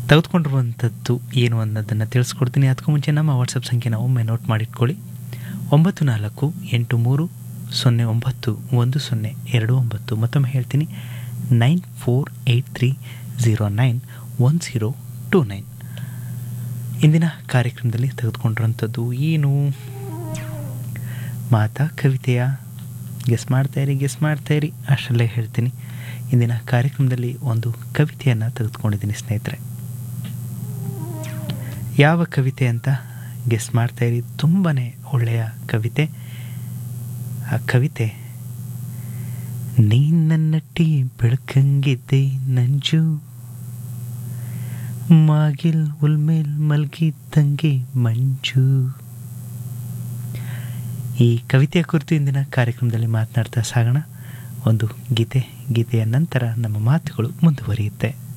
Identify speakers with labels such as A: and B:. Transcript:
A: ತೆಗೆದುಕೊಂಡಿರುವಂಥದ್ದು ಏನು ಅನ್ನೋದನ್ನು ತಿಳಿಸ್ಕೊಡ್ತೀನಿ ಅದಕ್ಕೂ ಮುಂಚೆ ನಮ್ಮ ವಾಟ್ಸಪ್ ಸಂಖ್ಯೆನ ಒಮ್ಮೆ ನೋಟ್ ಮಾಡಿಟ್ಕೊಳ್ಳಿ ಒಂಬತ್ತು ನಾಲ್ಕು ಎಂಟು ಮೂರು ಸೊನ್ನೆ ಒಂಬತ್ತು ಒಂದು ಸೊನ್ನೆ ಎರಡು ಒಂಬತ್ತು ಮತ್ತೊಮ್ಮೆ ಹೇಳ್ತೀನಿ nine four eight three zero nine one zero two nine ಇಂದಿನ ಕಾರ್ಯಕ್ರಮದಲ್ಲಿ ತೆಗೆದುಕೊಂಡಿರೋಂಥದ್ದು ಏನು ಮಾತಾ ಕವಿತೆಯ ಗೆಸ್ ಮಾಡ್ತಾಯಿರಿ ಗೆಸ್ ಮಾಡ್ತಾಯಿರಿ ಅಷ್ಟರಲ್ಲೇ ಹೇಳ್ತೀನಿ ಇಂದಿನ ಕಾರ್ಯಕ್ರಮದಲ್ಲಿ ಒಂದು ಕವಿತೆಯನ್ನು ತೆಗೆದುಕೊಂಡಿದ್ದೀನಿ ಸ್ನೇಹಿತರೆ ಯಾವ ಕವಿತೆ ಅಂತ ಗೆಸ್ ಮಾಡ್ತಾಯಿರಿ ತುಂಬಾ ಒಳ್ಳೆಯ ಕವಿತೆ ಆ ಕವಿತೆ ನೀ ನನ್ನಟ್ಟಿ ಬೆಳಕಂಗಿದ್ದೆ ನಂಜು ಮಾಗಿಲ್ ಉಲ್ಮೇಲ್ ಮಲ್ಗಿದ್ದಂಗೆ ಮಂಜು ಈ ಕವಿತೆಯ ಕುರಿತು ಇಂದಿನ ಕಾರ್ಯಕ್ರಮದಲ್ಲಿ ಮಾತನಾಡ್ತಾ ಸಾಗೋಣ ಒಂದು ಗೀತೆ ಗೀತೆಯ ನಂತರ ನಮ್ಮ ಮಾತುಗಳು ಮುಂದುವರಿಯುತ್ತೆ